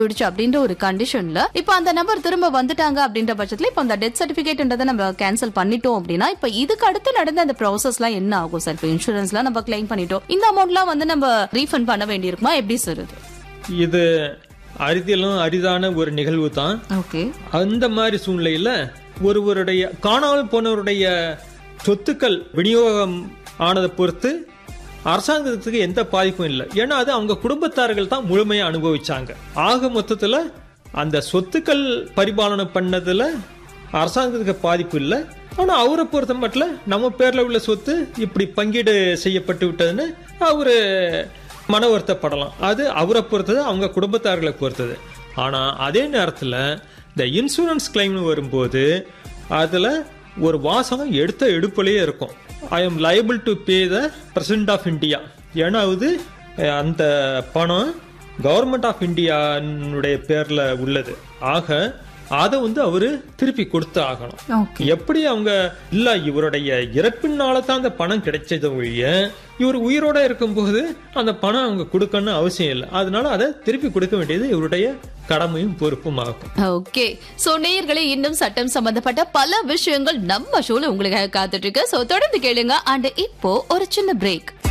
போயிடுச்சு அப்படின்ற ஒரு கண்டிஷன்ல இப்ப அந்த நபர் திரும்ப வந்துட்டாங்க அப்படின்ற பட்சத்துல இப்ப அந்த டெத் சர்டிபிகேட்ன்றதை நம்ம கேன்சல் பண்ணிட்டோம் அப்படின்னா இப்ப இதுக்கு அடுத்து நடந்த அந்த ப்ராசஸ்லாம் என்ன ஆகும் சார் இப்ப இன்சூரன்ஸ்லாம் நம்ம கிளைம் பண்ணிட்டோம் இந்த அமௌண்ட்லாம் வந்து நம்ம ரீஃபண்ட் பண்ண வேண்டியிருக்குமா எப்படி சார் இது இது அரிதிலும் அரிதான ஒரு நிகழ்வு தான் ஓகே அந்த மாதிரி சூழ்நிலையில ஒருவருடைய காணாமல் போனவருடைய சொத்துக்கள் விநியோகம் ஆனதை பொறுத்து அரசாங்கத்துக்கு எந்த பாதிப்பும் இல்லை ஏன்னா அது அவங்க குடும்பத்தார்கள் தான் முழுமையா அனுபவிச்சாங்க ஆக மொத்தத்துல அந்த சொத்துக்கள் பரிபாலனை பண்ணதுல அரசாங்கத்துக்கு பாதிப்பு இல்லை ஆனா அவரை பொறுத்த மட்டும் நம்ம பேர்ல உள்ள சொத்து இப்படி பங்கீடு செய்யப்பட்டு விட்டதுன்னு அவரு மன வருத்தப்படலாம் அது அவரை பொறுத்தது அவங்க குடும்பத்தார்களை பொறுத்தது ஆனா அதே நேரத்துல இந்த இன்சூரன்ஸ் கிளைம்னு வரும்போது அதுல ஒரு வாசகம் எடுத்த எடுப்பிலேயே இருக்கும் I am liable to pay the president of India ஏன்னா அது அஹ், அந்த பணம் கவர்மெண்ட் ஆஃப் இந்தியானுடைய பேர்ல உள்ளது ஆக அதை வந்து அவரு திருப்பி கொடுத்து ஆகணும் ஓகே எப்படி அவங்க இல்ல இவருடைய இறப்பினால தான் அந்த பணம் கிடைச்சது ஒழிய இவர் உயிரோட இருக்கும்போது அந்த பணம் அவங்க கொடுக்கணும்னு அவசியம் இல்லை அதனால அதை திருப்பி கொடுக்க வேண்டியது இவருடைய கடமையும் பொறுப்பும் ஆகும் ஓகே சோ நேயர்களே இன்னும் சட்டம் சம்பந்தப்பட்ட பல விஷயங்கள் நம்ம ஷோல உங்களுக்காக காத்துட்டு இருக்கு சோ தொடர்ந்து கேளுங்க அண்ட் இப்போ ஒரு சின்ன பிரேக்